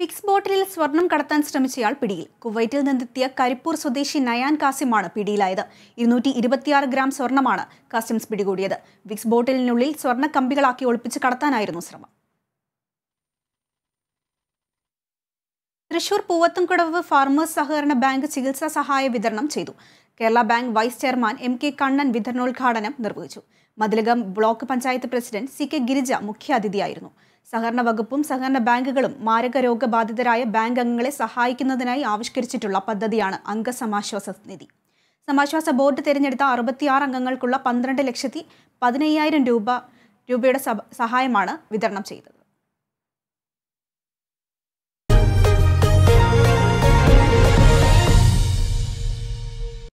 fix ബോട്ടിലിൽ സ്വർണം കടത്താൻ ശ്രമിച്ചയാൾ പിടിയിൽ കുവൈറ്റിൽ നിന്നെത്തിയ കരിപ്പൂർ സ്വദേശി നയാൻ കാസിമാണ് പിടിയിലായത് ഇരുന്നൂറ്റി ഇരുപത്തിയാറ് ഗ്രാം സ്വർണമാണ് കസ്റ്റംസ് പിടികൂടിയത് ഫിക്സ് ബോട്ടിലിനുള്ളിൽ സ്വർണ്ണ കമ്പികളാക്കി ഒളിപ്പിച്ച് കടത്താനായിരുന്നു ശ്രമം തൃശൂർ പൂവത്തുംകുടവ് ഫാർമേഴ്സ് സഹകരണ ബാങ്ക് ചികിത്സാ സഹായ വിതരണം ചെയ്തു Kerala bank vice chairman M K Kannan വിതരണോദ്ഘാടനം നിർവഹിച്ചു Mathilakam block panchayat president C K Girija മുഖ്യാതിഥിയായിരുന്നു സഹകരണ വകുപ്പും സഹകരണ ബാങ്കുകളും മാരക രോഗബാധിതരായ ബാങ്ക് അംഗങ്ങളെ സഹായിക്കുന്നതിനായി ആവിഷ്കരിച്ചിട്ടുള്ള പദ്ധതിയാണ് അംഗസമാശ്വാസ നിധി സമാശ്വാസ ബോർഡ് തിരഞ്ഞെടുത്ത അറുപത്തിയാറ് അംഗങ്ങൾക്കുള്ള പന്ത്രണ്ട് ലക്ഷത്തി പതിനയ്യായിരം രൂപ രൂപയുടെ സഹ- സഹായമാണ് വിതരണം ചെയ്തത്